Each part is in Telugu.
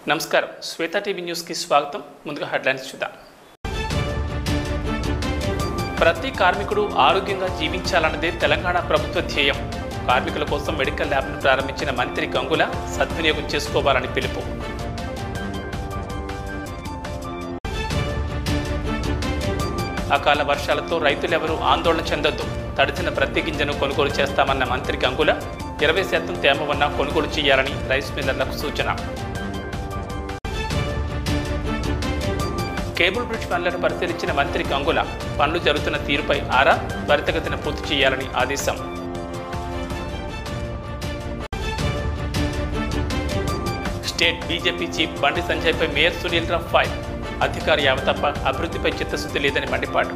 నమస్కారం శ్వేత టీవీ న్యూస్కి స్వాగతం ముందుగా హెడ్లైన్స్ చూద్దాం ప్రతి కార్మికుడు ఆరోగ్యంగా జీవించాలన్నదే తెలంగాణ ప్రభుత్వ ధ్యేయం కార్మికుల కోసం మెడికల్ ల్యాబ్ను ప్రారంభించిన మంత్రి గంగుల సద్వినియోగం చేసుకోవాలని పిలుపు అకాల వర్షాలతో రైతులెవరూ ఆందోళన చెందొద్దు తడిసిన ప్రతి గింజను కొనుగోలు చేస్తామన్న మంత్రి గంగుల ఇరవై శాతం తేమ ఉన్న కొనుగోలు చేయాలని రైస్ మిల్లర్లకు సూచన కేబుల్ బ్రిడ్జ్ పనులను పరిశీలించిన మంత్రి గంగుల పనులు జరుగుతున్న తీరుపై ఆరా త్వరితగతిన పూర్తి చేయాలని ఆదేశం స్టేట్ బీజేపీ చీఫ్ బండి సంజయ్పై మేయర్ సునీల్ రావు ఫైర్ అధికార యావతప్ప అభివృద్ధిపై చిత్తశుద్ధి లేదని మండిపాటు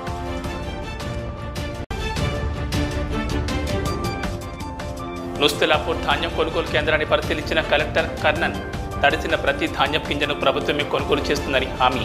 నుస్తులాపూర్ ధాన్యం కొనుగోలు కేంద్రాన్ని పరిశీలించిన కలెక్టర్ కర్ణన్ తడిసిన ప్రతి ధాన్యం గింజను ప్రభుత్వమే కొనుగోలు చేస్తుందని హామీ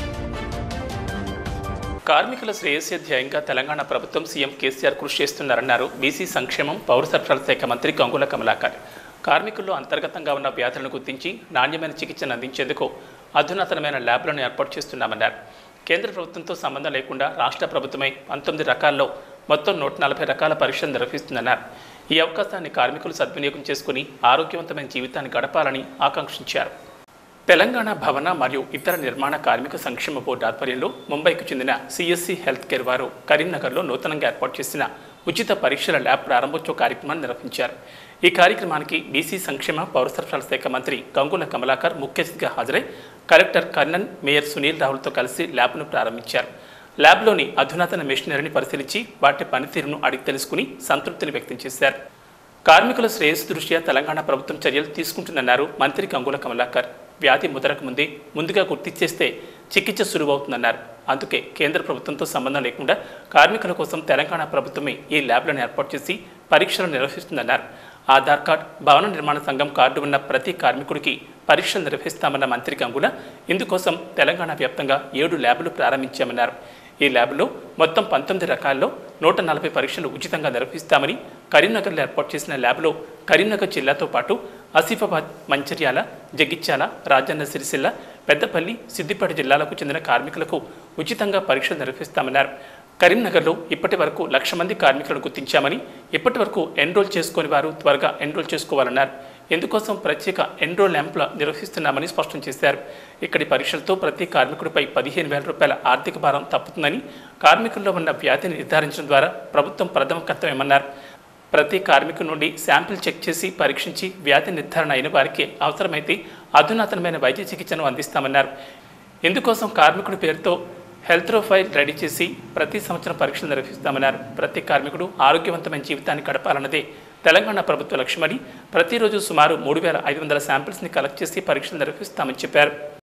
కార్మికుల శ్రేయస్య ధ్యేయంగా తెలంగాణ ప్రభుత్వం సీఎం కేసీఆర్ కృషి చేస్తున్నారన్నారు బీసీ సంక్షేమం పౌర సరఫరాల శాఖ మంత్రి గంగుల కమలాకర్ కార్మికుల్లో అంతర్గతంగా ఉన్న వ్యాధులను గుర్తించి నాణ్యమైన చికిత్సను అందించేందుకు అధునాతనమైన ల్యాబ్లను ఏర్పాటు చేస్తున్నామన్నారు కేంద్ర ప్రభుత్వంతో సంబంధం లేకుండా రాష్ట్ర ప్రభుత్వమై పంతొమ్మిది రకాల్లో మొత్తం నూట నలభై రకాల పరీక్షలు నిర్వహిస్తుందన్నారు ఈ అవకాశాన్ని కార్మికులు సద్వినియోగం చేసుకుని ఆరోగ్యవంతమైన జీవితాన్ని గడపాలని ఆకాంక్షించారు తెలంగాణ భవన మరియు ఇతర నిర్మాణ కార్మిక సంక్షేమ బోర్డు ఆధ్వర్యంలో ముంబైకి చెందిన సిఎస్సి హెల్త్ కేర్ వారు కరీంనగర్లో నూతనంగా ఏర్పాటు చేసిన ఉచిత పరీక్షల ల్యాబ్ ప్రారంభోత్సవ కార్యక్రమాన్ని నిర్వహించారు ఈ కార్యక్రమానికి బీసీ సంక్షేమ పౌర సరఫరాల శాఖ మంత్రి గంగుల కమలాకర్ ముఖ్య అతిథిగా హాజరై కలెక్టర్ కర్ణన్ మేయర్ సునీల్ రాహుల్తో కలిసి ల్యాబ్ను ప్రారంభించారు ల్యాబ్లోని అధునాతన మెషినరీని పరిశీలించి వాటి పనితీరును అడిగి తెలుసుకుని సంతృప్తిని వ్యక్తం చేశారు కార్మికుల శ్రేయస్సు దృష్ట్యా తెలంగాణ ప్రభుత్వం చర్యలు తీసుకుంటుందన్నారు మంత్రి గంగుల కమలాకర్ వ్యాధి ముదరకు ముందే ముందుగా గుర్తించేస్తే చికిత్స సులువవుతుందన్నారు అందుకే కేంద్ర ప్రభుత్వంతో సంబంధం లేకుండా కార్మికుల కోసం తెలంగాణ ప్రభుత్వమే ఈ ల్యాబ్లను ఏర్పాటు చేసి పరీక్షలు నిర్వహిస్తుందన్నారు ఆధార్ కార్డ్ భవన నిర్మాణ సంఘం కార్డు ఉన్న ప్రతి కార్మికుడికి పరీక్షలు నిర్వహిస్తామన్న మంత్రి గంగుల ఇందుకోసం తెలంగాణ వ్యాప్తంగా ఏడు ల్యాబ్లు ప్రారంభించామన్నారు ఈ ల్యాబ్లో మొత్తం పంతొమ్మిది రకాల్లో నూట నలభై పరీక్షలు ఉచితంగా నిర్వహిస్తామని కరీంనగర్లో ఏర్పాటు చేసిన ల్యాబ్లో కరీంనగర్ జిల్లాతో పాటు ఆసిఫాబాద్ మంచిర్యాల జగిత్యాల రాజన్న సిరిసిల్ల పెద్దపల్లి సిద్దిపేట జిల్లాలకు చెందిన కార్మికులకు ఉచితంగా పరీక్షలు నిర్వహిస్తామన్నారు కరీంనగర్లో ఇప్పటి వరకు లక్ష మంది కార్మికులను గుర్తించామని ఇప్పటి వరకు ఎన్రోల్ చేసుకుని వారు త్వరగా ఎన్రోల్ చేసుకోవాలన్నారు ఇందుకోసం ప్రత్యేక ఎన్రోల్ ల్యాంప్ల నిర్వహిస్తున్నామని స్పష్టం చేశారు ఇక్కడి పరీక్షలతో ప్రతి కార్మికుడిపై పదిహేను వేల రూపాయల ఆర్థిక భారం తప్పుతుందని కార్మికుల్లో ఉన్న వ్యాధిని నిర్ధారించడం ద్వారా ప్రభుత్వం ప్రథమ కర్తవ్యమన్నారు ప్రతి కార్మికు నుండి శాంపిల్ చెక్ చేసి పరీక్షించి వ్యాధి నిర్ధారణ అయిన వారికి అవసరమైతే అధునాతనమైన వైద్య చికిత్సను అందిస్తామన్నారు ఇందుకోసం కార్మికుడి పేరుతో హెల్త్ ప్రొఫైల్ రెడీ చేసి ప్రతి సంవత్సరం పరీక్షలు నిర్వహిస్తామన్నారు ప్రతి కార్మికుడు ఆరోగ్యవంతమైన జీవితాన్ని గడపాలన్నదే తెలంగాణ ప్రభుత్వ లక్ష్యమని ప్రతిరోజు సుమారు మూడు వేల ఐదు వందల శాంపిల్స్ని కలెక్ట్ చేసి పరీక్షలు నిర్వహిస్తామని చెప్పారు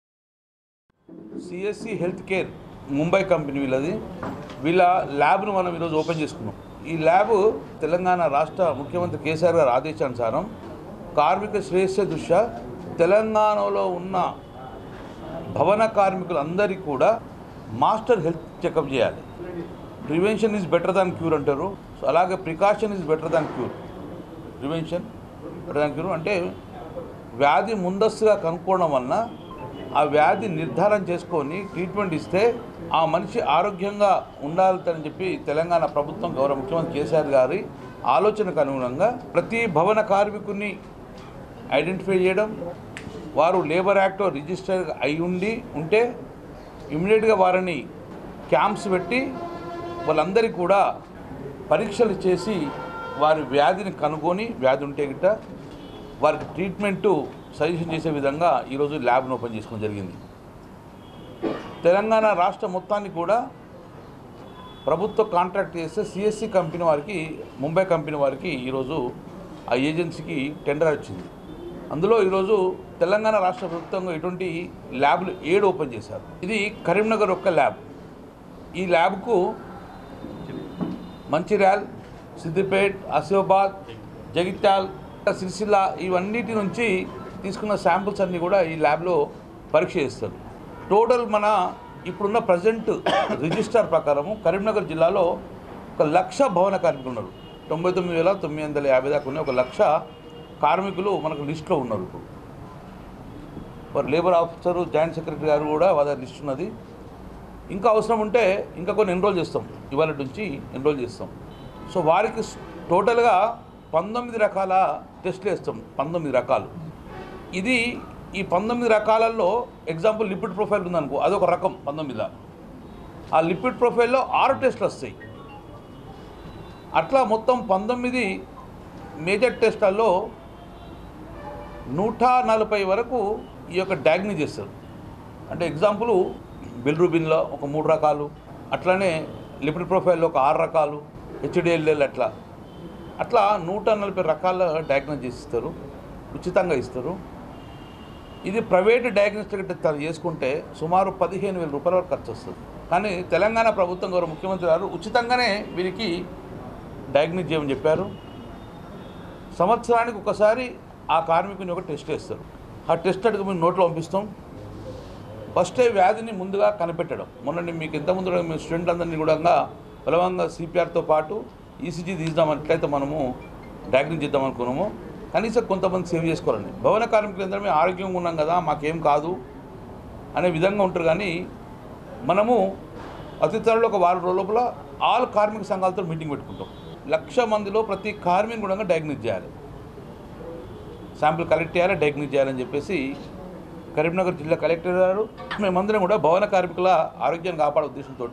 CSC health care Mumbai company వీళ్ళది వీళ్ళ ల్యాబ్ను మనం ఈరోజు ఓపెన్ చేసుకున్నాం ఈ ల్యాబ్ తెలంగాణ రాష్ట్ర ముఖ్యమంత్రి కేసీఆర్ గారి ఆదేశానుసారం కార్మిక శ్రేయస్సు దృష్ట్యా తెలంగాణలో ఉన్న భవన కార్మికులందరికీ కూడా మాస్టర్ హెల్త్ చెకప్ చేయాలి prevention is better than cure అంటారు సో అలాగే precaution is better than cure prevention better than cure అంటే వ్యాధి ముందస్తుగా కనుక్కోవడం వలన ఆ వ్యాధి నిర్ధారణ చేసుకొని ట్రీట్మెంట్ ఇస్తే ఆ మనిషి ఆరోగ్యంగా ఉండాలని చెప్పి తెలంగాణ ప్రభుత్వం గౌరవ ముఖ్యమంత్రి కేసీఆర్ గారి ఆలోచనకు అనుగుణంగా ప్రతి భవన కార్మికుని ఐడెంటిఫై చేయడం వారు లేబర్ యాక్ట్లో రిజిస్టర్ అయి ఉండి ఉంటే ఇమ్మీడియట్గా వారిని క్యాంప్స్ పెట్టి వాళ్ళందరికీ కూడా పరీక్షలు చేసి వారి వ్యాధిని కనుగొని వ్యాధి ఉంటే గిట్ట వారికి ట్రీట్మెంటు సజెషన్ చేసే విధంగా ఈరోజు ల్యాబ్ను ఓపెన్ చేసుకోవడం జరిగింది తెలంగాణ రాష్ట్ర మొత్తాన్ని కూడా ప్రభుత్వ కాంట్రాక్ట్ చేస్తే సిఎస్సి కంపెనీ వారికి ముంబై కంపెనీ వారికి ఈరోజు ఆ ఏజెన్సీకి టెండర్ వచ్చింది అందులో ఈరోజు తెలంగాణ రాష్ట్ర ప్రభుత్వం ఇటువంటి ల్యాబ్లు ఏడు ఓపెన్ చేశారు ఇది కరీంనగర్ ఒక్క ల్యాబ్ ఈ ల్యాబ్కు మంచిర్యాల్ సిద్దిపేట్ ఆసిఫాబాద్ జగిత్యాల్ సిరిసిల్ల ఇవన్నిటి నుంచి తీసుకున్న శాంపుల్స్ అన్నీ కూడా ఈ ల్యాబ్లో పరీక్ష చేస్తారు టోటల్ మన ఇప్పుడున్న ప్రజెంట్ రిజిస్టర్ ప్రకారము కరీంనగర్ జిల్లాలో ఒక లక్ష భవన కార్మికులు ఉన్నారు తొంభై తొమ్మిది వేల తొమ్మిది వందల యాభై దాకా ఉన్నాయి ఒక లక్ష కార్మికులు మనకు లిస్టులో ఉన్నారు ఇప్పుడు వారు లేబర్ ఆఫీసరు జాయింట్ సెక్రటరీ గారు కూడా వాళ్ళ లిస్ట్ ఉన్నది ఇంకా అవసరం ఉంటే ఇంకా కొన్ని ఎన్రోల్ చేస్తాం ఇవాళ నుంచి ఎన్రోల్ చేస్తాం సో వారికి స్- టోటల్గా పంతొమ్మిది రకాల టెస్టులు వేస్తాం పంతొమ్మిది రకాలు ఇది ఈ పంతొమ్మిది రకాలలో ఎగ్జాంపుల్ లిపిడ్ ప్రొఫైల్ ఉందనుకో అదొక రకం పంతొమ్మిదిలో ఆ లిపిడ్ ప్రొఫైల్లో ఆరు టెస్టులు వస్తాయి అట్లా మొత్తం పంతొమ్మిది మేజర్ టెస్ట్లలో నూట నలభై వరకు ఈ యొక్క డయాగ్నోస్ చేస్తారు అంటే ఎగ్జాంపుల్ బిల్రూబిన్లో ఒక మూడు రకాలు అట్లానే లిపిడ్ ప్రొఫైల్లో ఒక ఆరు రకాలు హెచ్డిఎల్ఎల్ అట్లా అట్లా నూట నలభై రకాల డయాగ్నోస్ చేసి ఇస్తారు ఉచితంగా ఇస్తారు ఇది ప్రైవేట్ డయాగ్నోస్టిక్ తను చేసుకుంటే సుమారు పదిహేను వేల రూపాయల వరకు ఖర్చు వస్తుంది కానీ తెలంగాణ ప్రభుత్వం గౌరవ ముఖ్యమంత్రి గారు ఉచితంగానే వీరికి డయాగ్నోస్ చేయమని చెప్పారు సంవత్సరానికి ఒకసారి ఆ కార్మికుని ఒక టెస్ట్ వేస్తారు ఆ టెస్ట్ అడిగి మేము నోట్లో పంపిస్తాం ఫస్టే వ్యాధిని ముందుగా కనిపెట్టడం మొన్న నేను మీకు ఇంత ముందు మేము స్టూడెంట్ అందరినీ కూడా బలవంగా సిపిఆర్తో పాటు ఈసీజీ తీద్దామన్నట్లయితే మనము డయాగ్నోస్ చేద్దాం అనుకున్నాము కనీసం కొంతమంది సేవ్ చేసుకోవాలండి భవన కార్మికులు అందరూ మేము ఆరోగ్యంగా ఉన్నాం కదా మాకేం కాదు అనే విధంగా ఉంటారు కానీ మనము అతి త్వరలో ఒక వారం రోజుల లోపల ఆల్ కార్మిక సంఘాలతో మీటింగ్ పెట్టుకుంటాం లక్ష మందిలో ప్రతి కార్మికుని కూడా డయాగ్నోస్ చేయాలి శాంపిల్ కలెక్ట్ చేయాలి డయాగ్నోస్ చేయాలని చెప్పేసి కరీంనగర్ జిల్లా కలెక్టర్ గారు మేమందరం కూడా భవన కార్మికుల ఆరోగ్యాన్ని కాపాడే ఉద్దేశంతో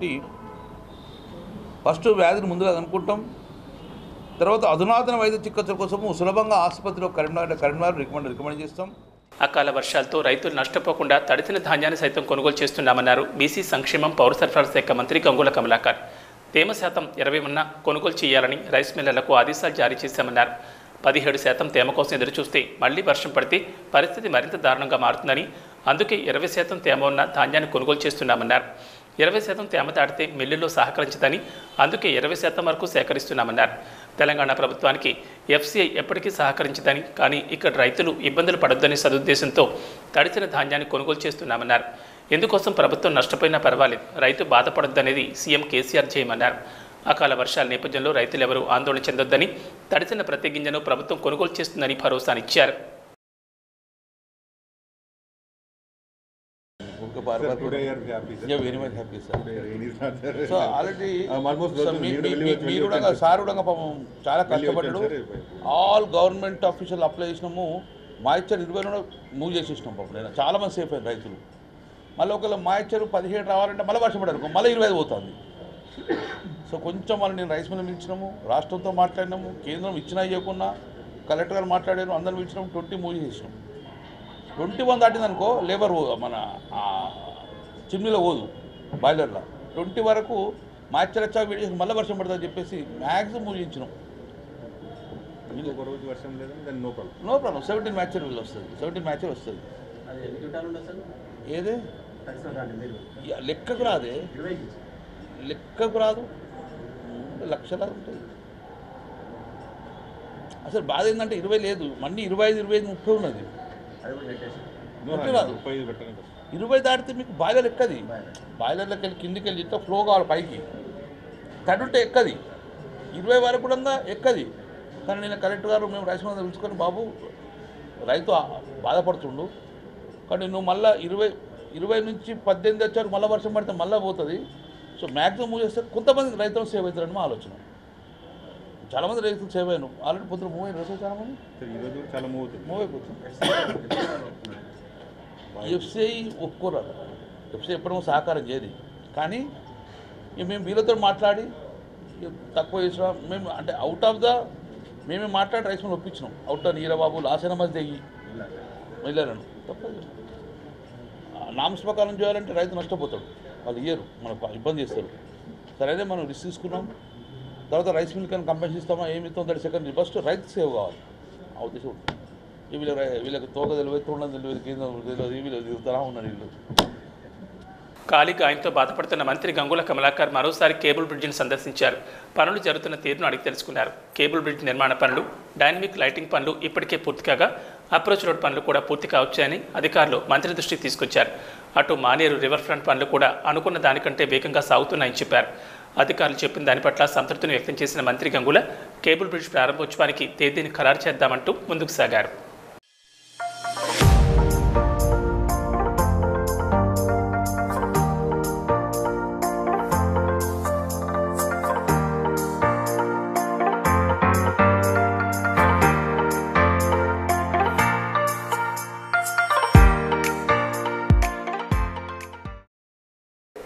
ఫస్ట్ వ్యాధిని ముందుగా కనుక్కుంటాం తర్వాత అధునాతన వైద్య చికిత్సల కోసము సులభంగా ఆసుపత్రిలో కరీంనగర్ కరీంనగర్ రికమెండ్ రికమెండ్ చేస్తాం అకాల వర్షాలతో రైతులు నష్టపోకుండా తడిసిన ధాన్యాన్ని సైతం కొనుగోలు చేస్తున్నామన్నారు బీసీ సంక్షేమం పౌర సరఫరాల శాఖ మంత్రి గంగుల కమలాకర్ తేమ శాతం ఇరవై ఉన్న కొనుగోలు చేయాలని రైస్ మిల్లర్లకు ఆదేశాలు జారీ చేశామన్నారు పదిహేడు శాతం తేమ కోసం ఎదురుచూస్తే మళ్లీ వర్షం పడితే పరిస్థితి మరింత దారుణంగా మారుతుందని అందుకే ఇరవై శాతం తేమ ఉన్న ధాన్యాన్ని కొనుగోలు చేస్తున్నామన్నారు ఇరవై శాతం తేమ దాటితే మిల్లుల్లో సహకరించదని అందుకే ఇరవై శాతం వరకు సేకరిస్తున్నామన్నారు తెలంగాణ ప్రభుత్వానికి ఎఫ్సీఐ ఎప్పటికీ సహకరించదని కానీ ఇక్కడ రైతులు ఇబ్బందులు పడొద్దని సదుద్దేశంతో తడిసిన ధాన్యాన్ని కొనుగోలు చేస్తున్నామన్నారు ఎందుకోసం ప్రభుత్వం నష్టపోయినా పర్వాలేదు రైతు బాధపడొద్దనేది సీఎం కేసీఆర్ చేయమన్నారు అకాల వర్షాల నేపథ్యంలో రైతులు ఎవరూ ఆందోళన చెందొద్దని తడిసిన ప్రతి గింజను ప్రభుత్వం కొనుగోలు చేస్తుందని భరోసానిచ్చారు okay bar bar Today you are happy, sir. Yeah, very much happy, sir. Rain is not there. So already I'm almost so close to మీ- need మీ- వెళ్ళి మీ- వచ్చి మీరు వెళ్ళి కూడా వచ్చి సార్ కూడా పాపం చాలా వెళ్ళి కష్టపడ్డాడు వచ్చాను sir. All government official apply చేసినాము మా ఇచ్చారు ఇరవై రెండు మూవ్ చేసేసినాం పాపం నేను చాలా మంది సేఫ్ అయ్యారు రైతులు మళ్ళీ ఒకవేళ మా ఇచ్చారు పదిహేడు రావాలంటే మళ్ళీ వర్షం పడారు మళ్ళీ ఇరవై ఐదు పోతుంది సో కొంచెం మళ్ళీ నేను రైస్ మిల్ ఇచ్చినాము రాష్ట్రంతో మాట్లాడినాము కేంద్రం ఇచ్చినా ఇవ్వకున్నా కలెక్టర్ గారు మాట్లాడారు అందరం ఇచ్చినాము ట్వంటీ మూవ్ చేసినాం ట్వంటీ వన్ దాటిందనుకో లేబర్ మన ఆ, చిమ్నీలో పోదు బాయిలర్లో ట్వంటీ వరకు మార్చర్ వచ్చా వీడియో మళ్ళీ వర్షం పడుతుందని చెప్పేసి మ్యాక్సిమం మూవ్ చేయించినాం ఇంకొక రోజు వర్షం లేదు దాన్ని no problem no problem seventeen మ్యాచర్ వీళ్ళు వస్తుంది సెవెంటీన్ మ్యాచర్ వస్తుంది ఏదే యా, లెక్కకు రాదే లెక్కకు రాదు లక్షలాది ఉంటుంది అసలు బాధ ఏంటంటే ఇరవై లేదు మళ్ళీ ఇరవై ఐదు ఇరవై ఐదు ముప్పై ఉన్నది నో ముప్పై రాదు ముప్పై ఐదు పెట్టండి బస్. ఇరవై దాటితే మీకు బాయిలర్ ఎక్కది బాయిలర్లోకి వెళ్ళి కిందికి వెళ్ళి ఇట్లా ఫ్లో కావాలి పైకి తడుంటే ఎక్కది ఇరవై వరకు కూడా ఎక్కది కానీ నేను కలెక్టర్ గారు మేము రైస్ మంది పిలుచుకొని బాబు రైతు ఆ- బాధపడుతుండు కానీ నువ్వు మళ్ళీ ఇరవై ఇరవై నుంచి పద్దెనిమిది వచ్చారు మళ్ళీ వర్షం పడితే మళ్ళీ పోతుంది సో మ్యాక్సిమం మూవ్ చేస్తే కొంతమంది రైతులు సేవ్ అవుతారని మా ఆలోచన చాలామంది రైతులు సేవ్ అయ్యాను ఆల్రెడీ పొద్దున మూవ్ అయిన రైతులు చాలామంది సార్ ఈ రోజు చాలా మూవ్ అవుతుంది మూవ్ అయిపోతుంది ఎఫ్సిఐ ఒప్పుకోరాదు ఎఫ్సిఐ ఎప్పుడూ సహకారం చేయదు కానీ ఇక మేము వీళ్ళతో మాట్లాడి ఇక తక్కువ చేసిన మేము అంటే అవుట్ ఆఫ్ ద మేమే మాట్లాడి రైస్ మిల్ ఒప్పించినాం అవుట్ ఆఫ్ నీరబాబు లాసైన మధ్య దిగి వెళ్ళారను తప్పదు నామ్స్ ప్రకారం చేయాలంటే రైతు నష్టపోతాడు వాళ్ళు ఇయ్యరు మనకు ఇబ్బంది చేస్తారు సరైన మనం రిస్క్ తీసుకున్నాం తర్వాత రైస్ మిల్ కానీ కంపెనీ ఇస్తామా ఏమి ఇస్తాం దాని సెకండ్ ఫస్ట్ రైతు సేవ్ కావాలి ఆ ఉద్దేశం ఉంటుంది ఈ వీళ్ళ వీళ్ళకి తోక తెలియదు తోండం తెలియదు కేంద్రం తెలియదు వీళ్ళు తిరుగుతారా ఉన్నారు వీళ్ళు కాలి గాయంతో బాధపడుతున్న మంత్రి గంగుల కమలాకర్ మరోసారి కేబుల్ బ్రిడ్జిని సందర్శించారు పనులు జరుగుతున్న తీరును అడిగి తెలుసుకున్నారు కేబుల్ బ్రిడ్జ్ నిర్మాణ పనులు డైనమిక్ లైటింగ్ పనులు ఇప్పటికే పూర్తి కాగా అప్రోచ్ రోడ్ పనులు కూడా పూర్తి కావచ్చాయని అధికారులు మంత్రి దృష్టికి తీసుకొచ్చారు అటు మానేరు రివర్ ఫ్రంట్ పనులు కూడా అనుకున్న దానికంటే వేగంగా సాగుతున్నాయని చెప్పారు అధికారులు చెప్పిన దాని పట్ల సంతృప్తిని వ్యక్తం చేసిన మంత్రి గంగుల కేబుల్ బ్రిడ్జ్ ప్రారంభోత్సవానికి తేదీని ఖరారు చేద్దామంటూ ముందుకు సాగారు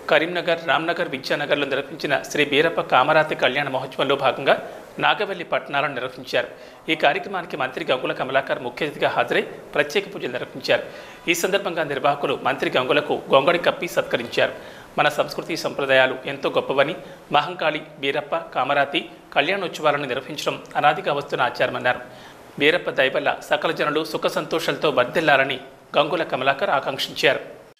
కరీంనగర్ రామ్నగర్ విద్యానగర్లో నిర్వహించిన శ్రీ బీరప్ప కామరాతి కళ్యాణ మహోత్సవంలో భాగంగా నాగవెల్లి పట్టణాలను నిర్వహించారు ఈ కార్యక్రమానికి మంత్రి గంగుల కమలాకర్ ముఖ్య అతిథిగా హాజరై ప్రత్యేక పూజలు నిర్వహించారు ఈ సందర్భంగా నిర్వాహకులు మంత్రి గంగులకు గొంగడి కప్పి సత్కరించారు మన సంస్కృతి సంప్రదాయాలు ఎంతో గొప్పవని మహంకాళి బీరప్ప కామరాతి కళ్యాణోత్సవాలను నిర్వహించడం అనాదిగా వస్తున్న ఆచారమన్నారు బీరప్ప దయవల్ల సకల జనులు సుఖ సంతోషాలతో వర్ధిల్లాలని గంగుల కమలాకర్ ఆకాంక్షించారు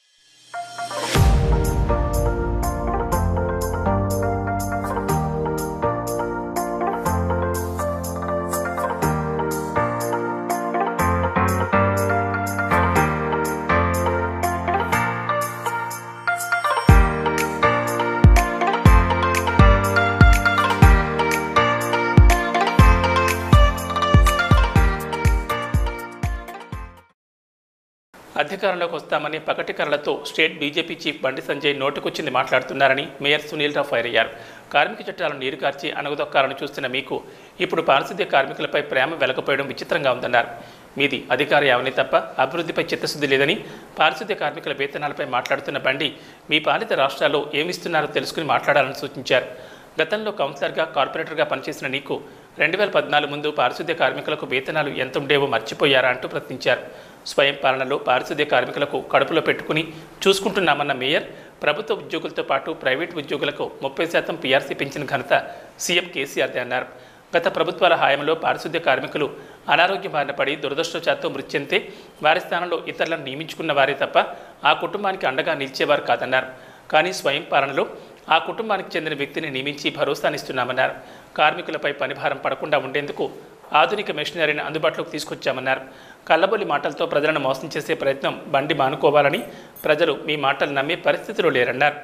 అధికారంలోకి వస్తామని పకటి కర్రలతో స్టేట్ బీజేపీ చీఫ్ బండి సంజయ్ నోటుకొచ్చింది మాట్లాడుతున్నారని మేయర్ సునీల్ రావు ఫైర్ అయ్యారు కార్మిక చట్టాలను నీరుగార్చి అణగదొక్కాలని చూస్తున్న మీకు ఇప్పుడు పారిశుద్ధ్య కార్మికులపై ప్రేమ వెలకపోయడం విచిత్రంగా ఉందన్నారు మీది అధికార యావని తప్ప అభివృద్ధిపై చిత్తశుద్ధి లేదని పారిశుద్ధ్య కార్మికుల వేతనాలపై మాట్లాడుతున్న బండి మీ పాలిత రాష్ట్రాల్లో ఏమిస్తున్నారో తెలుసుకుని మాట్లాడాలని సూచించారు గతంలో కౌన్సిలర్గా కార్పొరేటర్గా పనిచేసిన నీకు రెండు వేల పద్నాలుగు ముందు పారిశుద్ధ్య కార్మికులకు వేతనాలు ఎంత ఉండేవో మర్చిపోయారా అంటూ ప్రశ్నించారు స్వయం పాలనలో పారిశుద్ధ్య కార్మికులకు కడుపులో పెట్టుకుని చూసుకుంటున్నామన్న మేయర్ ప్రభుత్వ ఉద్యోగులతో పాటు ప్రైవేట్ ఉద్యోగులకు ముప్పై శాతం పీఆర్సీ పెంచిన ఘనత సీఎం కేసీఆర్దే అన్నారు గత ప్రభుత్వాల హాయంలో పారిశుద్ధ్య కార్మికులు అనారోగ్య బారిన పడి దురదృష్టవశాత్తు మృతి చెందితే వారి స్థానంలో ఇతరులను నియమించుకున్న వారే తప్ప ఆ కుటుంబానికి అండగా నిలిచేవారు కాదన్నారు కానీ స్వయం పాలనలో ఆ కుటుంబానికి చెందిన వ్యక్తిని నియమించి భరోసానిస్తున్నామన్నారు కార్మికులపై పనిభారం పడకుండా ఉండేందుకు ఆధునిక మెషినరీని అందుబాటులోకి తీసుకొచ్చామన్నారు కళ్ళబొల్లి మాటలతో ప్రజలను మోసం చేసే ప్రయత్నం బండి మానుకోవాలని ప్రజలు మీ మాటలు నమ్మే పరిస్థితిలో లేరన్నారు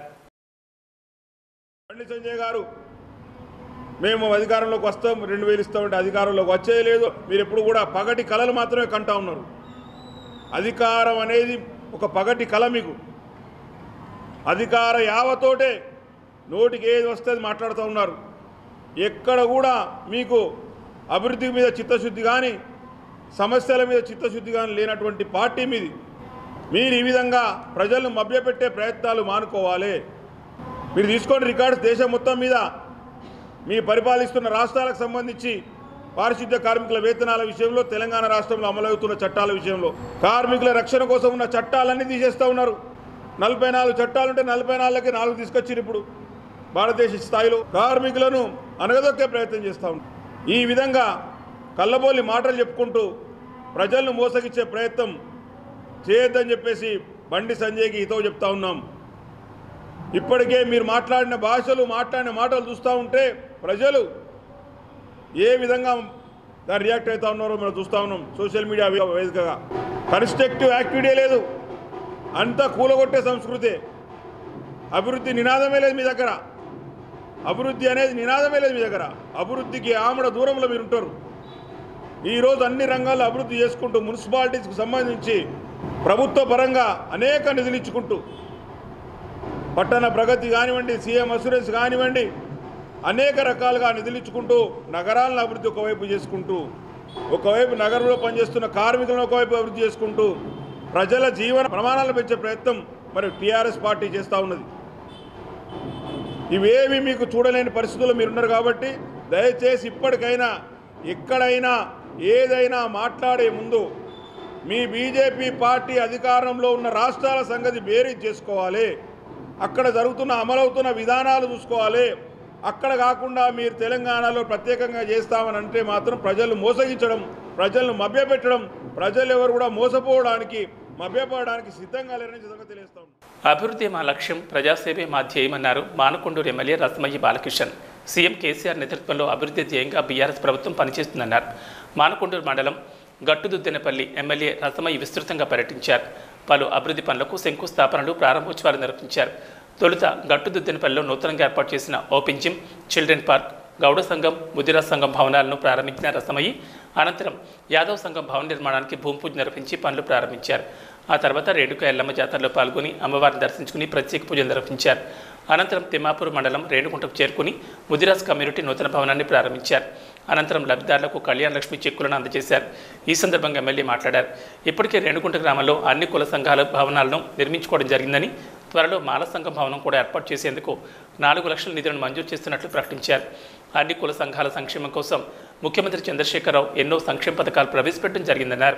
బండి సంజయ్ గారు మేము అధికారంలోకి వస్తాం రెండు వేలు ఇస్తామంటే అధికారంలోకి వచ్చేది లేదు మీరు ఎప్పుడు కూడా పగటి కళలు మాత్రమే కంటా ఉన్నారు అధికారం అనేది ఒక పగటి కళ మీకు అధికార యావతోటే నోటికి ఏది వస్తే అది మాట్లాడుతూ ఉన్నారు ఎక్కడ కూడా మీకు అభివృద్ధి మీద చిత్తశుద్ధి కానీ సమస్యల మీద చిత్తశుద్ధి కానీ లేనటువంటి పార్టీ మీది మీరు ఈ విధంగా ప్రజలను మభ్యపెట్టే ప్రయత్నాలు మానుకోవాలి మీరు తీసుకోండి రికార్డ్స్ దేశం మొత్తం మీద మీ పరిపాలిస్తున్న రాష్ట్రాలకు సంబంధించి పారిశుద్ధ్య కార్మికుల వేతనాల విషయంలో తెలంగాణ రాష్ట్రంలో అమలవుతున్న చట్టాల విషయంలో కార్మికుల రక్షణ కోసం ఉన్న చట్టాలన్నీ తీసేస్తూ ఉన్నారు నలభై నాలుగు చట్టాలుంటే నలభై నాలుగుకి నాలుగు తీసుకొచ్చారు ఇప్పుడు భారతదేశ స్థాయిలో కార్మికులను అనగదొక్కే ప్రయత్నం చేస్తూ ఉన్నారు ఈ విధంగా కళ్ళబోలి మాటలు చెప్పుకుంటూ ప్రజలను మోసగిచ్చే ప్రయత్నం చేయొద్దని చెప్పేసి బండి సంజయ్కి హితవు చెప్తా ఉన్నాం ఇప్పటికే మీరు మాట్లాడిన భాషలు మాట్లాడిన మాటలు చూస్తూ ఉంటే ప్రజలు ఏ విధంగా దాన్ని రియాక్ట్ అవుతా ఉన్నారో మనం చూస్తూ ఉన్నాం సోషల్ మీడియా వే- వేదికగా కన్స్ట్రక్టివ్ యాక్టివిటీ లేదు అంతా కూలగొట్టే సంస్కృతి అభివృద్ధి నినాదమే లేదు మీ దగ్గర అభివృద్ధి అనేది నినాదమే లేదు మీ దగ్గర అభివృద్ధికి ఆమడ దూరంలో మీరు ఉంటారు ఈరోజు అన్ని రంగాల్లో అభివృద్ధి చేసుకుంటూ మున్సిపాలిటీస్కి సంబంధించి ప్రభుత్వ పరంగా అనేక నిధులు ఇచ్చుకుంటూ పట్టణ ప్రగతి కానివ్వండి సీఎం అసూరెన్స్ కానివ్వండి అనేక రకాలుగా నిధులు ఇచ్చుకుంటూ నగరాలను అభివృద్ధి ఒకవైపు చేసుకుంటూ ఒకవైపు నగరంలో పనిచేస్తున్న కార్మికులను ఒకవైపు అభివృద్ధి చేసుకుంటూ ప్రజల జీవన ప్రమాణాలను పెంచే ప్రయత్నం మరి టీఆర్ఎస్ పార్టీ చేస్తూ ఉన్నది ఇవేవి మీకు చూడలేని పరిస్థితుల్లో మీరున్నారు కాబట్టి దయచేసి ఇప్పటికైనా ఎక్కడైనా ఏదైనా మాట్లాడే ముందు మీ బీజేపీ పార్టీ అధికారంలో ఉన్న రాష్ట్రాల సంగతి బేరీ చేసుకోవాలి అక్కడ జరుగుతున్న అమలవుతున్న విధానాలు చూసుకోవాలి అక్కడ కాకుండా మీరు తెలంగాణలో ప్రత్యేకంగా చేస్తామని అంటే మాత్రం ప్రజలు మోసగించడం ప్రజలను మభ్యపెట్టడం ప్రజలు ఎవరు కూడా మోసపోవడానికి మభ్యపడడానికి సిద్ధంగా లేరని సంగతి తెలియస్తా ఉన్నాం. అభివృద్ధి మా లక్ష్యం ప్రజాసేవే మా ధ్యేయమన్నారు మానకొండూరు ఎమ్మెల్యే రసమయ్యి బాలకిషన్ సీఎం కేసీఆర్ నేతృత్వంలో అభివృద్ధి ధ్యేయంగా బీఆర్ఎస్ ప్రభుత్వం పనిచేస్తుందన్నారు మానకొండూరు మండలం గట్టుదుద్దెనపల్లి ఎమ్మెల్యే రసమయ్యి విస్తృతంగా పర్యటించారు పలు అభివృద్ధి పనులకు శంకుస్థాపనలు ప్రారంభోత్సవాలు నిర్వహించారు తొలుత గట్టుదుద్దెనపల్లిలో నూతనంగా ఏర్పాటు చేసిన ఓపెన్ జిమ్ చిల్డ్రన్ పార్క్ గౌడ సంఘం ముదిరా సంఘం భవనాలను ప్రారంభించిన రసమయ్యి అనంతరం యాదవ్ సంఘం భవన నిర్మాణానికి భూమి పూజ నిర్వహించి పనులు ప్రారంభించారు ఆ తర్వాత రేణుక ఎల్లమ్మ జాతరలో పాల్గొని అమ్మవారిని దర్శించుకుని ప్రత్యేక పూజలు నిర్వహించారు అనంతరం తిమ్మాపూర్ మండలం రేణుకుంటకు చేరుకుని ముదిరాజ్ కమ్యూనిటీ నూతన భవనాన్ని ప్రారంభించారు అనంతరం లబ్ధిదారులకు కళ్యాణ లక్ష్మి చెక్కులను అందజేశారు ఈ సందర్భంగా ఎమ్మెల్యే మాట్లాడారు ఇప్పటికే రేణుకుంట గ్రామంలో అన్ని కుల సంఘాల భవనాలను నిర్మించుకోవడం జరిగిందని త్వరలో మాల సంఘం భవనం కూడా ఏర్పాటు చేసేందుకు నాలుగు లక్షల నిధులను మంజూరు చేస్తున్నట్లు ప్రకటించారు అన్ని కుల సంఘాల సంక్షేమం కోసం ముఖ్యమంత్రి చంద్రశేఖరరావు ఎన్నో సంక్షేమ పథకాలు ప్రవేశపెట్టడం జరిగిందన్నారు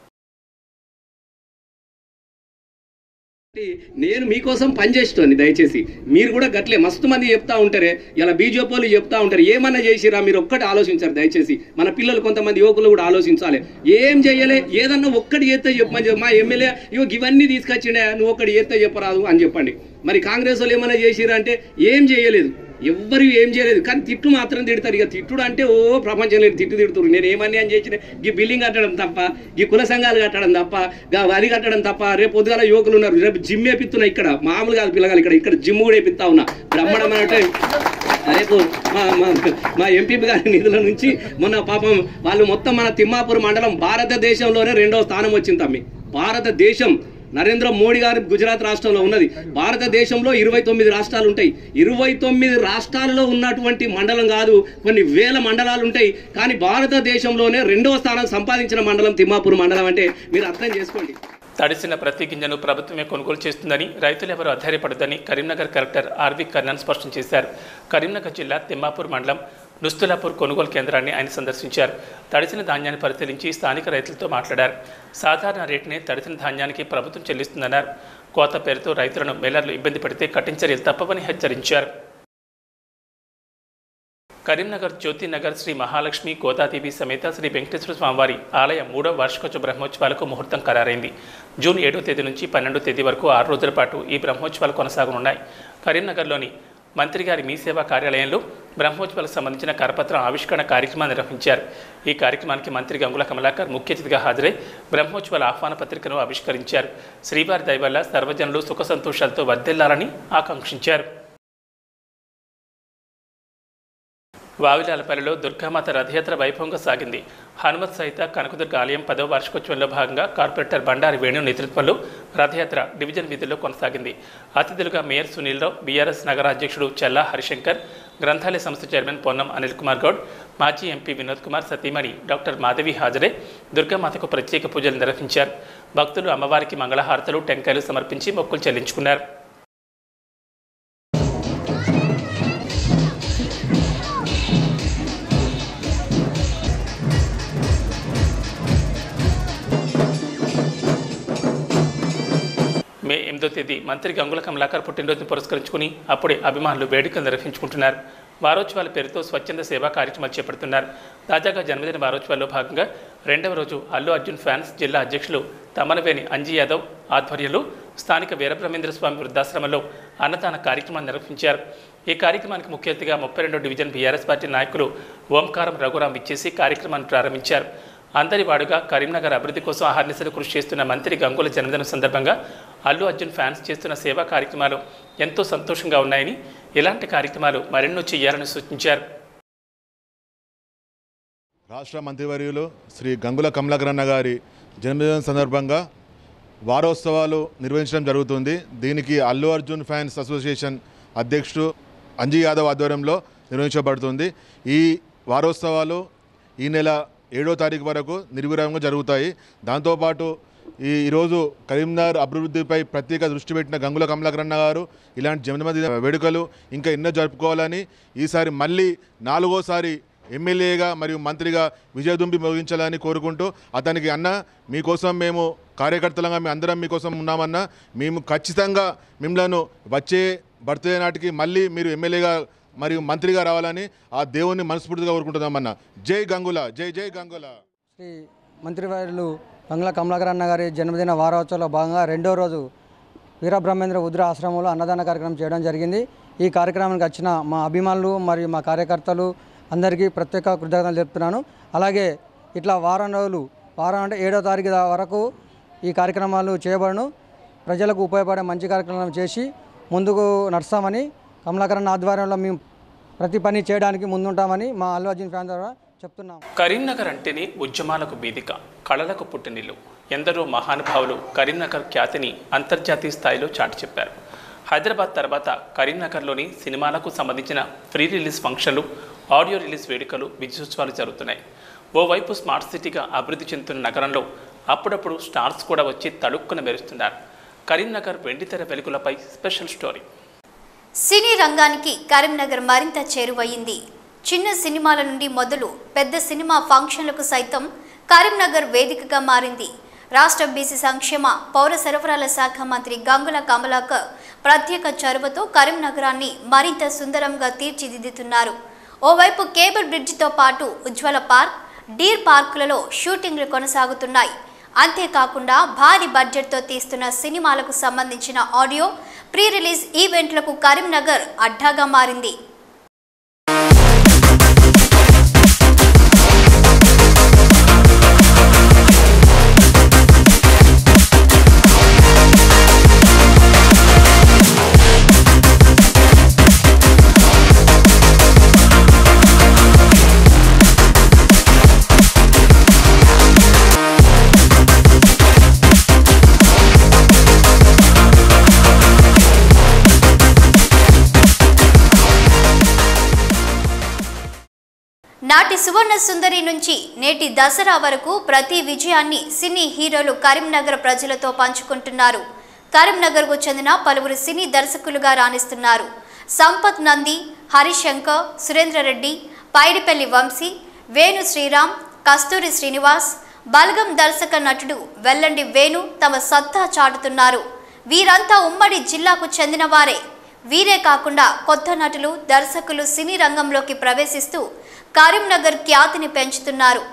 నేను మీకోసం పనిచేస్తుంది దయచేసి మీరు కూడా గట్లే మస్తు మంది చెప్తా ఉంటారే ఇలా బీజేపీ వాళ్ళు చెప్తా ఉంటారు ఏమన్నా చేసిరా మీరు ఒక్కటి ఆలోచించారు దయచేసి మన పిల్లలు కొంతమంది యువకులు కూడా ఆలోచించాలి ఏం చేయలే ఏదన్నా ఒక్కటి చేస్తే చెప్పమని చెప్పు. మా ఎమ్మెల్యే ఇవ్వ ఇవన్నీ తీసుకొచ్చిండే నువ్వు ఒక్కటి చేస్తే చెప్పరాదు అని చెప్పండి మరి కాంగ్రెస్ వాళ్ళు ఏమైనా చేసిరా అంటే ఏం చేయలేదు ఎవ్వరు ఏం చేయలేదు కానీ తిట్టు మాత్రం తిడతారు ఇక తిట్టుడు అంటే ఓ ప్రపంచం లేని తిట్టు తిడుతురు నేను ఏమని అని చేసిన ఈ బిల్డింగ్ కట్టడం తప్ప ఈ కుల సంఘాలు కట్టడం తప్ప గా అది కట్టడం తప్ప రేపు పొద్దుగాల యువకులు ఉన్నారు రేపు జిమ్ వేపిస్తున్నా ఇక్కడ మామూలు కాదు పిల్లగాలు ఇక్కడ ఇక్కడ జిమ్ కూడా వేపిస్తా ఉన్నా బ్రహ్మాండం అంటే రేపు మా మా మా ఎంపీ గారి నిధుల నుంచి మొన్న పాపం వాళ్ళు మొత్తం మన తిమ్మాపూర్ మండలం భారతదేశంలోనే రెండవ స్థానం వచ్చింది తమ్మి భారతదేశం నరేంద్ర మోడీ గారి గుజరాత్ రాష్ట్రంలో ఉన్నది భారతదేశంలో ఇరవై తొమ్మిది రాష్ట్రాలు ఉంటాయి ఇరవై తొమ్మిది రాష్ట్రాల్లో ఉన్నటువంటి మండలం కాదు కొన్ని వేల మండలాలు ఉంటాయి కానీ భారతదేశంలోనే రెండవ స్థానం సంపాదించిన మండలం తిమ్మాపూర్ మండలం అంటే మీరు అర్థం చేసుకోండి తడిసిన ప్రతి గింజను ప్రభుత్వమే కొనుగోలు చేస్తుందని రైతులు ఎవరు ఆధారపడదని కరీంనగర్ కలెక్టర్ ఆర్వి కర్ణన్ స్పష్టం చేశారు కరీంనగర్ జిల్లా తిమ్మాపూర్ మండలం నుస్తులాపూర్ కొనుగోలు కేంద్రాన్ని ఆయన సందర్శించారు తడిసిన ధాన్యాన్ని పరిశీలించి స్థానిక రైతులతో మాట్లాడారు సాధారణ రేటునే తడిసిన ధాన్యానికి ప్రభుత్వం చెల్లిస్తుందన్నారు కోత పేరుతో రైతులను మేలర్లు ఇబ్బంది పడితే కఠిన చర్యలు తప్పవని హెచ్చరించారు కరీంనగర్ జ్యోతినగర్ శ్రీ మహాలక్ష్మి గోదాదేవి సమేత శ్రీ వెంకటేశ్వర స్వామివారి ఆలయ మూడవ వార్షికోత్సవ బ్రహ్మోత్సవాలకు ముహూర్తం ఖరారైంది జూన్ ఏడో తేదీ నుంచి పన్నెండో తేదీ వరకు ఆరు రోజుల పాటు ఈ బ్రహ్మోత్సవాలు కొనసాగనున్నాయి కరీంనగర్లోని మంత్రి గారి మీ సేవా కార్యాలయంలో బ్రహ్మోత్సవాలకు సంబంధించిన కరపత్రం ఆవిష్కరణ కార్యక్రమాన్ని నిర్వహించారు ఈ కార్యక్రమానికి మంత్రి గంగుల కమలాకర్ ముఖ్య అతిథిగా హాజరై బ్రహ్మోత్సవాల ఆహ్వాన పత్రికను ఆవిష్కరించారు శ్రీవారి దయవల్ల సర్వజనులు సుఖ సంతోషాలతో వర్ధిల్లాలని ఆకాంక్షించారు వావిలాలపల్లిలో దుర్గామాత రథయాత్ర వైభవంగా సాగింది హనుమత్ సహిత కనకదుర్గ ఆలయం పదవ వార్షికోత్సవంలో భాగంగా కార్పొరేటర్ బండారి వేణు నేతృత్వంలో రథయాత్ర డివిజన్ వీధుల్లో కొనసాగింది అతిథులుగా మేయర్ సునీల్రావు బీఆర్ఎస్ నగర అధ్యక్షుడు చెల్లా హరిశంకర్ గ్రంథాలయ సంస్థ చైర్మన్ పొన్నం అనిల్ కుమార్ గౌడ్ మాజీ ఎంపీ వినోద్ కుమార్ సతీమణి డాక్టర్ మాధవి హాజరే దుర్గామాతకు ప్రత్యేక పూజలు నిర్వహించారు భక్తులు అమ్మవారికి మంగళహారతలు టెంకాయలు సమర్పించి మొక్కులు చెల్లించుకున్నారు మే ఎనిమిదో తేదీ మంత్రి గంగుల కమలాకర్ పుట్టినరోజును పురస్కరించుకుని అప్పుడే అభిమానులు వేడుకలు నిర్వహించుకుంటున్నారు వారోత్సవాల పేరుతో స్వచ్ఛంద సేవా కార్యక్రమాలు చేపడుతున్నారు తాజాగా జన్మదిన వారోత్సవాల్లో భాగంగా రెండవ రోజు అల్లు అర్జున్ ఫ్యాన్స్ జిల్లా అధ్యక్షులు తమనవేని అంజీ యాదవ్ ఆధ్వర్యంలో స్థానిక వీరబ్రహ్మేంద్ర స్వామి వృద్ధాశ్రమంలో అన్నదాన కార్యక్రమాన్ని నిర్వహించారు ఈ కార్యక్రమానికి ముఖ్య అతిథిగా ముప్పై రెండో డివిజన్ బీఆర్ఎస్ పార్టీ నాయకులు ఓంకారం రఘురాం ఇచ్చేసి కార్యక్రమాన్ని ప్రారంభించారు అందరి వాడుగా కరీంనగర్ అభివృద్ధి కోసం అహర్నిశలు కృషి చేస్తున్న మంత్రి గంగుల జన్మదినం సందర్భంగా అల్లు అర్జున్ ఫ్యాన్స్ చేస్తున్న సేవా కార్యక్రమాలు ఎంతో సంతోషంగా ఉన్నాయని ఇలాంటి కార్యక్రమాలు మరెన్నో చేయాలని సూచించారు రాష్ట్ర మంత్రివర్యులు శ్రీ గంగుల కమలాకరన్న గారి జన్మదినం సందర్భంగా వారోత్సవాలు నిర్వహించడం జరుగుతుంది దీనికి అల్లు అర్జున్ ఫ్యాన్స్ అసోసియేషన్ అధ్యక్షుడు అంజీ యాదవ్ ఆధ్వర్యంలో నిర్వహించబడుతుంది ఈ వారోత్సవాలు ఈ నెల ఏడో తారీఖు వరకు నిర్విరామంగా జరుగుతాయి దాంతోపాటు ఈ ఈరోజు కరీంనగర్ అభివృద్ధిపై ప్రత్యేక దృష్టి పెట్టిన గంగుల కమలాకరన్న గారు ఇలాంటి జన్మదిన వేడుకలు ఇంకా ఎన్నో జరుపుకోవాలని ఈసారి మళ్ళీ నాలుగోసారి ఎమ్మెల్యేగా మరియు మంత్రిగా విజయదుంబి మోగించాలని కోరుకుంటూ అతనికి అన్న మీకోసం మేము కార్యకర్తలుగా మేము అందరం మీకోసం ఉన్నామన్నా మేము ఖచ్చితంగా మిమ్మల్ని వచ్చే బర్త్డే నాటికి మళ్ళీ మీరు ఎమ్మెల్యేగా మరియు మంత్రిగా రావాలని ఆ దేవుణ్ణి మనస్ఫూర్తిగా కోరుకుంటున్నామన్న జై గంగుల జై జై గంగుల శ్రీ మంత్రివర్యులు బంగ్లా కమలాకర్ అన్న గారి జన్మదిన వారోత్సవంలో భాగంగా రెండో రోజు వీరబ్రహ్మేంద్ర ఉద్ర ఆశ్రమంలో అన్నదాన కార్యక్రమం చేయడం జరిగింది ఈ కార్యక్రమానికి వచ్చిన మా అభిమానులు మరియు మా కార్యకర్తలు అందరికీ ప్రత్యేక కృతజ్ఞతలు చెప్తున్నాను అలాగే ఇట్లా వారం రోజులు వారం అంటే ఏడో తారీఖు దా- వరకు ఈ కార్యక్రమాలు చేయబడను ప్రజలకు ఉపయోగపడే మంచి కార్యక్రమాలు చేసి ముందుకు నడుస్తామని కమలాకరణ ఆధ్వర్యంలో మేము ప్రతి పని చేయడానికి ముందుంటామని మా అల్లు అర్జున్ ఫ్యాన్ ద్వారా చెప్తున్నాం కరీంనగర్ అంటేనే ఉద్యమాలకు వేదిక కళలకు పుట్టినిల్లు ఎందరో మహానుభావులు కరీంనగర్ ఖ్యాతిని అంతర్జాతీయ స్థాయిలో చాటి చెప్పారు హైదరాబాద్ తర్వాత కరీంనగర్లోని సినిమాలకు సంబంధించిన ఫ్రీ రిలీజ్ ఫంక్షన్లు ఆడియో రిలీజ్ వేడుకలు విజయోత్సవాలు జరుగుతున్నాయి ఓవైపు స్మార్ట్ సిటీగా అభివృద్ధి చెందుతున్న నగరంలో అప్పుడప్పుడు స్టార్స్ కూడా వచ్చి తడుక్కున మెరుస్తున్నారు కరీంనగర్ వెండితెర వెలుగులపై స్పెషల్ స్టోరీ సినీ రంగానికి కరీంనగర్ మరింత చేరువయ్యింది చిన్న సినిమాల నుండి మొదలు పెద్ద సినిమా ఫంక్షన్లకు సైతం కరీంనగర్ వేదికగా మారింది రాష్ట్ర బీసీ సంక్షేమ పౌర సరఫరాల శాఖ మంత్రి గంగుల కమలాకర్ ప్రత్యేక చొరవతో కరీంనగరాన్ని మరింత సుందరంగా తీర్చిదిద్దుతున్నారు ఓవైపు కేబుల్ బ్రిడ్జితో పాటు ఉజ్వల పార్క్ డీర్ పార్కులలో షూటింగ్లు కొనసాగుతున్నాయి అంతేకాకుండా భారీ బడ్జెట్తో తీస్తున్న సినిమాలకు సంబంధించిన ఆడియో ప్రీ రిలీజ్ ఈవెంట్లకు కరీంనగర్ అడ్డాగా మారింది నాటి సువర్ణ సుందరి నుంచి నేటి దసరా వరకు ప్రతి విజయాన్ని సినీ హీరోలు కరీంనగర్ ప్రజలతో పంచుకుంటున్నారు కరీంనగర్కు చెందిన పలువురు సినీ దర్శకులుగా రాణిస్తున్నారు సంపత్ నంది హరిశంకర్ సురేంద్రరెడ్డి పైడిపల్లి వంశీ వేణు శ్రీరామ్ కస్తూరి శ్రీనివాస్ బల్గం దర్శక నటుడు వెల్లండి వేణు తమ సత్తా చాటుతున్నారు వీరంతా ఉమ్మడి జిల్లాకు చెందిన వారే వీరే కాకుండా కొత్త నటులు దర్శకులు సినీ రంగంలోకి ప్రవేశిస్తూ కరీంనగర్ ఖ్యాతిని పెంచుతున్నారు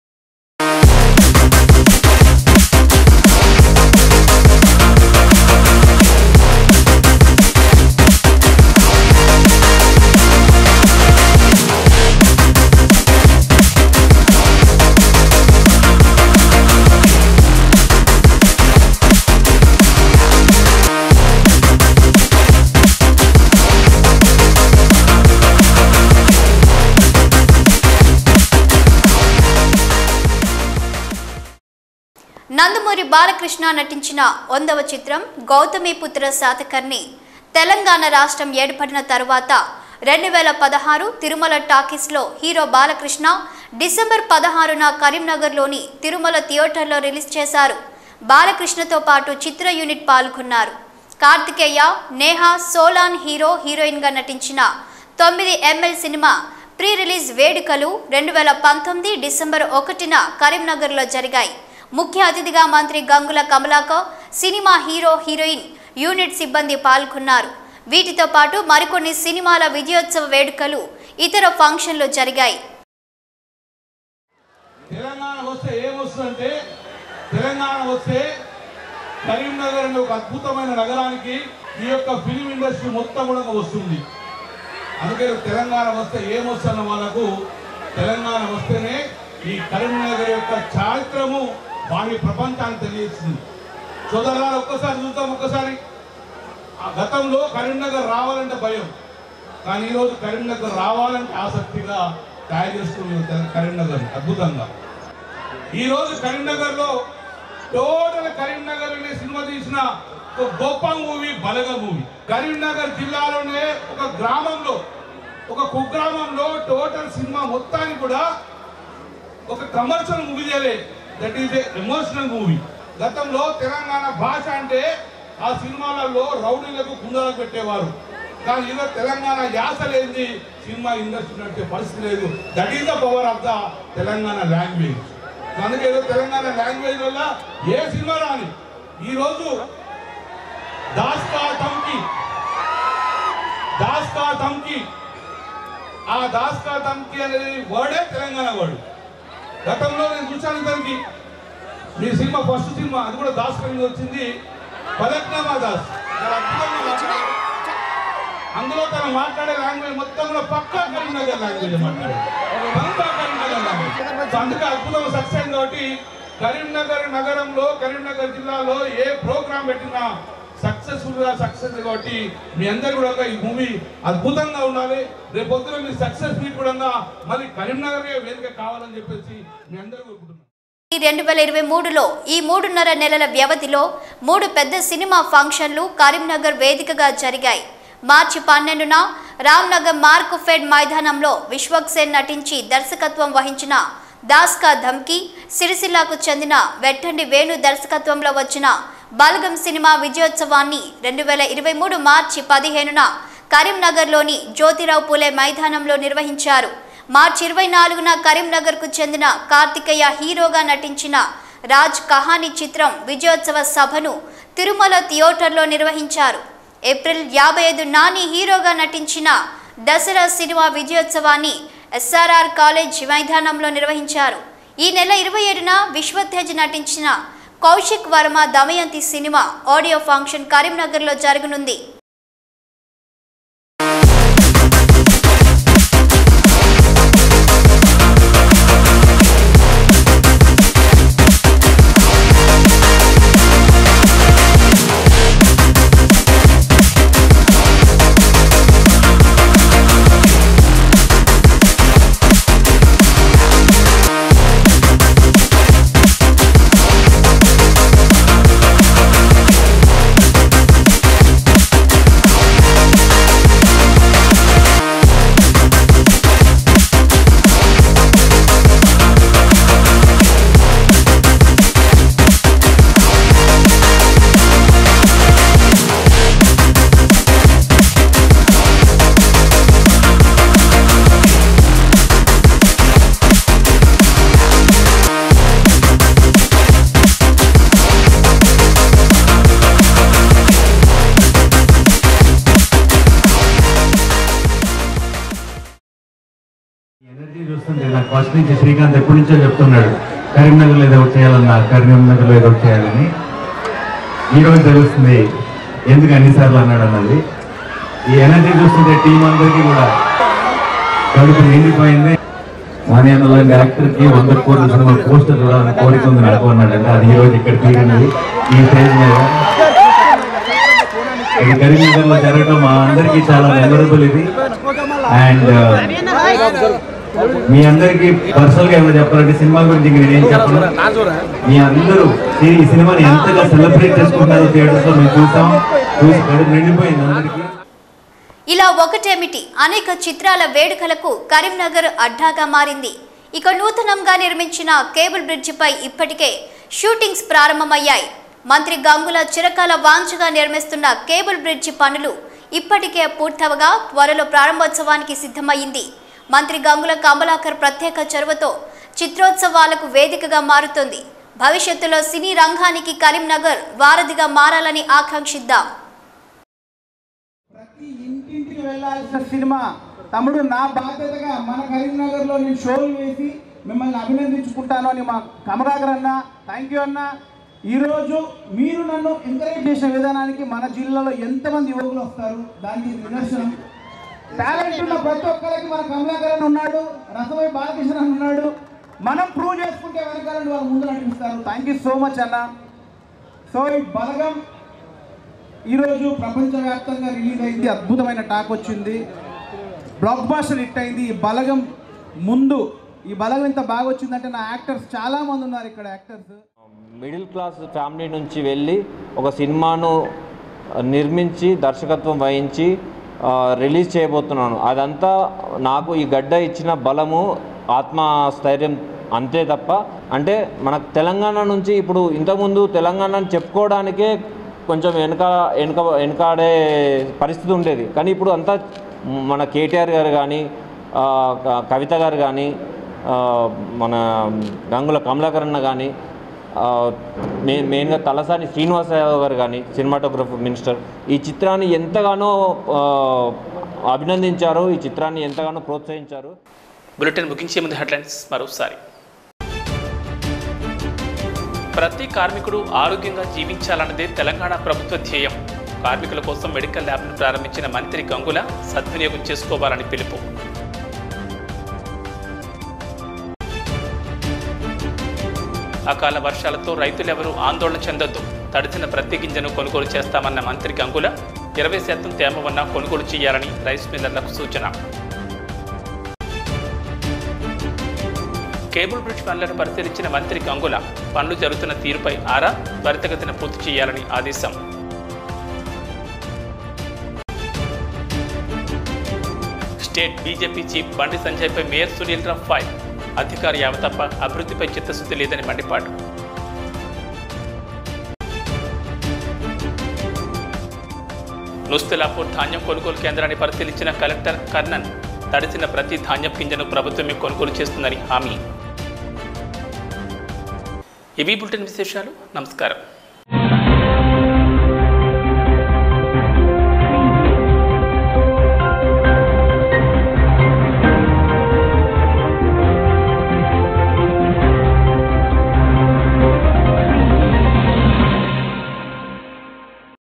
నందమూరి బాలకృష్ణ నటించిన వందవ చిత్రం గౌతమిపుత్ర శాతకర్ణి తెలంగాణ రాష్ట్రం ఏర్పడిన తరువాత రెండు వేల పదహారు తిరుమల టాకీస్లో హీరో బాలకృష్ణ డిసెంబర్ పదహారున కరీంనగర్లోని తిరుమల థియేటర్లో రిలీజ్ చేశారు బాలకృష్ణతో పాటు చిత్ర యూనిట్ పాల్గొన్నారు కార్తికేయ నేహా సోలాన్ హీరో హీరోయిన్గా నటించిన తొమ్మిది ఎంఎల్ సినిమా ప్రీ రిలీజ్ వేడుకలు రెండు వేల పంతొమ్మిది డిసెంబర్ ఒకటిన కరీంనగర్లో జరిగాయి ముఖ్య అతిథిగా మంత్రి Gangula Kamalakar cinema hero heroine unit సిబ్బంది పాల్గొన్నారు వీటితో పాటు మరికొన్ని సినిమాల విజయోత్సవ వేడుకలు ఇతర ఫంక్షన్లు జరిగాయి తెలంగాణ వస్తే ఏమొస్తుందంటే తెలంగాణ వస్తే కరీంనగర్ అనే ఒక అద్భుతమైన నగరానికి ఈ యొక్క ఫిలిం ఇండస్ట్రీ మొత్తం కూడా వస్తుంది అందుకే తెలంగాణ వస్తే ఏమొస్తున్న వాళ్ళకు తెలంగాణ వస్తేనే ఈ కరీంనగర్ యొక్క చారిత్రము వారి ప్రపంచానికి తెలియజేస్తుంది సోదరులారు ఒక్కసారి చూద్దాం ఒక్కసారి ఆ గతంలో కరీంనగర్ రావాలంటే భయం కానీ ఈరోజు కరీంనగర్ రావాలంటే ఆసక్తిగా తయారు చేసుకుని కరీంనగర్ అద్భుతంగా ఈ రోజు కరీంనగర్ లో టోటల్ కరీంనగర్ అనే సినిమా తీసిన ఒక గొప్ప మూవీ బలగ మూవీ కరీంనగర్ జిల్లాలోనే ఒక గ్రామంలో ఒక కుగ్రామంలో టోటల్ సినిమా మొత్తానికి కూడా ఒక కమర్షియల్ మూవీ చేయలే దట్ ఈస్ ఎమోషనల్ మూవీ గతంలో తెలంగాణ భాష అంటే ఆ సినిమాలలో రౌడీలకు కుండలకు పెట్టేవారు కానీ ఈరోజు తెలంగాణ యాస లేని సినిమా ఇండస్ట్రీ నడిచే పరిస్థితి లేదు that is the power of the Telangana language అందుకే ఈరోజు తెలంగాణ లాంగ్వేజ్ వల్ల ఏ సినిమా రాని ఈరోజు దాస్ కా ధమ్కి దాస్ కా ధమ్కి ఆ దాస్ కా ధమ్కి అనేది వర్డే తెలంగాణ వర్డ్ గతంలో నేను చూశాను దానికి మీ సినిమా ఫస్ట్ సినిమా అది కూడా దాస్ కవింగ్ వచ్చింది పలక్నామా దాస్ చాలా అద్భుతంగా మాట్లాడారు. అందులో తను మాట్లాడే లాంగ్వేజ్ మొత్తం కూడా పక్కా కరీంనగర్ లాంగ్వేజ్ మాట్లాడారు పక్కా కరీంనగర్ లాంగ్వేజ్ సో అందుకే అద్భుతం సక్సెస్ అయింది కాబట్టి కరీంనగర్ నగరంలో కరీంనగర్ జిల్లాలో ఏ ప్రోగ్రామ్ పెట్టినా సక్సెస్ఫుల్ గా సక్సెస్ కాబట్టి మీ అందరు కూడా ఈ మూవీ అద్భుతంగా ఉండాలి రేపు పొద్దున మీ సక్సెస్ మీట్ కూడా మళ్ళీ కరీంనగర్ వేదిక కావాలని చెప్పేసి మీ అందరూ కోరుకుంటున్నాను రెండు వేల ఇరవై మూడులో ఈ మూడున్నర నెలల వ్యవధిలో మూడు పెద్ద సినిమా ఫంక్షన్లు కరీంనగర్ వేదికగా జరిగాయి మార్చి పన్నెండున రామ్నగర్ మార్క్ ఫెడ్ మైదానంలో విశ్వక్సేన్ నటించి దర్శకత్వం వహించిన దాస్కా ధమ్కి సిరిసిల్లాకు చెందిన వెట్టండి వేణు దర్శకత్వంలో వచ్చిన బలగం సినిమా విజయోత్సవాన్ని రెండు వేల ఇరవై మూడు మార్చి పదిహేనున కరీంనగర్లోని జ్యోతిరావు పూలే మైదానంలో నిర్వహించారు మార్చి ఇరవై నాలుగున కరీంనగర్కు చెందిన కార్తికేయ హీరోగా నటించిన రాజ్ కహానీ చిత్రం విజయోత్సవ సభను తిరుమల థియేటర్లో నిర్వహించారు ఏప్రిల్ యాభై ఐదు నాని హీరోగా నటించిన దసరా సినిమా విజయోత్సవాన్ని ఎస్ఆర్ఆర్ కాలేజ్ మైదానంలో నిర్వహించారు ఈ నెల ఇరవై ఏడున విశ్వతేజ్ నటించిన Kaushik Varma Damayanti cinema audio function కరీంనగర్లో జరగనుంది ఎనర్జీ చూస్తుంటే నాకు ఫస్ట్ నుంచి శ్రీకాంత్ ఎప్పటి నుంచో చెప్తున్నాడు కరీంనగర్లో ఏదో ఒకటి చేయాలన్నా కరీంనగర్లో ఏదో ఒకటి చేయాలని ఈ రోజు తెలుస్తుంది ఎందుకు అన్నిసార్లు అన్నాడు అన్నది ఈ ఎనర్జీ చూస్తుంటే టీం అందరికీ కూడా కడుపు నిండిపోయింది మాన్యాన లాంటి యాక్టర్ కి వంద కోట్ల సినిమా పోస్టర్ చూడాలని కోరిక ఉంది నాకు అన్నాడంటే అది ఈ రోజు ఇక్కడ తీరింది ఈ స్టేజ్ మీద ఇది కరీంనగర్ లో జరగడం మా అందరికీ చాలా మెమరబుల్ ఇది అండ్ మీ అందరికి పర్సనల్ గా ఏమైనా చెప్పాలంటే సినిమా గురించి ఇంక నేనేం చెప్పను మీ అందరూ ఈ- ఈ సినిమాని ఎంతగా సెలబ్రేట్ చేసుకుంటారో థియేటర్స్ లో మేము చూసాం చూసి కడుపు నిండిపోయింది అందరికీ ఇలా ఒకటేమిటి అనేక చిత్రాల వేడుకలకు కరీంనగర్ అడ్డాగా మారింది ఇక నూతనంగా నిర్మించిన కేబుల్ బ్రిడ్జిపై ఇప్పటికే షూటింగ్స్ ప్రారంభమయ్యాయి మంత్రి గంగుల చిరకాల వాంఛగా నిర్మిస్తున్న కేబుల్ బ్రిడ్జి పనులు ఇప్పటికే పూర్తవగా త్వరలో ప్రారంభోత్సవానికి సిద్ధమయ్యింది మంత్రి గంగుల కమలాకర్ ప్రత్యేక చొరవతో చిత్రోత్సవాలకు వేదికగా మారుతోంది భవిష్యత్తులో సినీ రంగానికి కరీంనగర్ వారధిగా మారాలని ఆకాంక్షిద్దాం ప్రతి ఇంటింటికి వెళ్ళాల్సిన సినిమా తమ్ముడు నా బాధ్యతగా మన కరీంనగర్లో నేను షోలు వేసి మిమ్మల్ని అభినందించుకుంటాను అని మా కమరాగర్ అన్న థ్యాంక్ యూ అన్న ఈరోజు మీరు నన్ను ఎంకరేజ్ చేసిన విధానానికి మన జిల్లాలో ఎంతమంది యువకులు వస్తారు దానికి ఇది నిదర్శనం టాలెంట్ ఉన్న ప్రతి ఒక్కరికి మన కమలాకర్ అన్న ఉన్నాడు రసమై బాలకృష్ణ అన్న ఉన్నాడు మనం ప్రూవ్ చేసుకుంటే వెనకాలని వాళ్ళు ముందు నడిపిస్తారు థ్యాంక్ యూ సో మచ్ అన్న సో ఈ బలగం ఈరోజు ప్రపంచవ్యాప్తంగా రిలీజ్ అయింది అద్భుతమైన టాక్ వచ్చింది బ్లాక్ బాస్టర్ హిట్ అయింది ఈ బలగం ముందు ఈ బలగం ఇంత బాగా వచ్చిందంటే నా యాక్టర్స్ చాలా మంది ఉన్నారు ఇక్కడ యాక్టర్స్ మిడిల్ క్లాస్ ఫ్యామిలీ నుంచి వెళ్ళి ఒక సినిమాను ఆ, నిర్మించి దర్శకత్వం వహించి ఆ, రిలీజ్ చేయబోతున్నాను అదంతా నాకు ఈ గడ్డ ఇచ్చిన బలము ఆత్మస్థైర్యం అంతే తప్ప అంటే మన తెలంగాణ నుంచి ఇప్పుడు ఇంతకుముందు తెలంగాణని చెప్పుకోవడానికే కొంచెం వెనక వెనక వెనకాడే పరిస్థితి ఉండేది కానీ ఇప్పుడు అంతా మన కేటీఆర్ గారు కానీ ఆ, క- కవిత గారు కానీ ఆ, మన గంగుల కమలాకరణ కానీ ఆ, మే మెయిన్గా తలసాని శ్రీనివాస యాదవ్ గారు కానీ సినిమాటోగ్రఫర్ మినిస్టర్ ఈ చిత్రాన్ని ఎంతగానో ఆ, అభినందించారు ఈ చిత్రాన్ని ఎంతగానో ప్రోత్సహించారు బులెటిన్ ముగించే ముందు హెడ్లైన్స్ మరోసారి ప్రతి కార్మికుడు ఆరోగ్యంగా జీవించాలన్నదే తెలంగాణ ప్రభుత్వ ధ్యేయం కార్మికుల కోసం మెడికల్ ల్యాబ్ను ప్రారంభించిన మంత్రి గంగుల సద్వినియోగం చేసుకోవాలని పిలుపు అకాల వర్షాలతో రైతులెవరూ ఆందోళన చెందొద్దు తడిసిన ప్రతి గింజను కొనుగోలు చేస్తామన్న మంత్రి గంగుల ఇరవై శాతం తేమ ఉన్న కొనుగోలు చేయాలని రైస్ మిల్లర్లకు సూచన కేబుల్ బ్రిడ్జ్ పనులను పరిశీలించిన మంత్రి గంగుల పనులు జరుగుతున్న తీరుపై ఆరా త్వరితగతిన పూర్తి చేయాలని ఆదేశం స్టేట్ బీజేపీ చీఫ్ బండి సంజయ్పై మేయర్ సునీల్ రావు ఫైర్ అధికార యావ తప్ప అభివృద్ధిపై చిత్తశుద్ధి లేదని మండిపాటు రుస్తులాపూర్ ధాన్యం కొనుగోలు కేంద్రాన్ని పరిశీలించిన కలెక్టర్ కర్ణన్ తడిసిన ప్రతి ధాన్యం గింజను ప్రభుత్వమే కొనుగోలు చేస్తుందని హామీ ఇవి బులెటిన్ విశేషాలు నమస్కారం